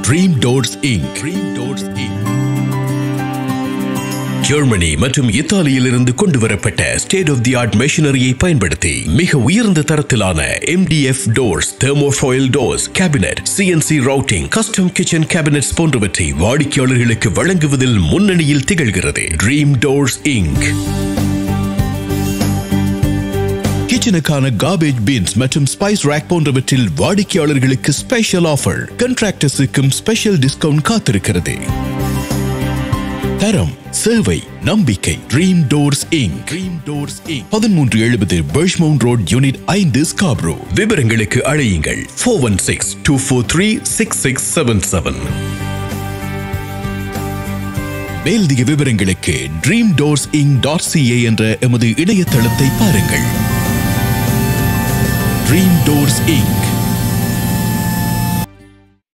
dream doors Inc Dream doors Inc Germany மற்றும் இத்தாலியிலிருந்து கொண்டு வரப்பட்ட ஸ்டேட் ஆஃப் தி ஆர்ட் மெஷினரியை பயன்படுத்தி மிக உயர்ந்த தரத்திலான MDF doors thermofoil doors cabinet CNC routing custom kitchen cabinets போன்றவற்றை வாடிக்கையாளர்களுக்கு வழங்குவதில் முன்னணியில் திகழ்கிறது ட்ரீம் டோர்ஸ் இங்க் கிச்சனுக்கான கார்பேஜ் பின்ஸ் மற்றும் ஸ்பைஸ் ரேக் போன்றவற்றில் வாடிக்கையாளர்களுக்கு ஸ்பெஷல் ஆஃபர் கண்ட்ராக்டர்ஸுக்கும் ஸ்பெஷல் டிஸ்கவுண்ட் காத்திருக்கிறது தரம் சேவை நம்பிக்கை Dream Doors Inc Dream Doors Inc பதிமூன்று எழுபது பர்ஷ்மவுண்ட் ரோட் யூனிட் ஐந்து ஸ்காப்ரோ விவரங்களுக்கு அழையுங்கள் four one six two four three six six seven seven மேலதிக விவரங்களுக்கு Dream Doors Inc dot CA என்ற எமது இணையதளத்தை பாருங்கள் ட்ரீம் டோர்ஸ் இங்க்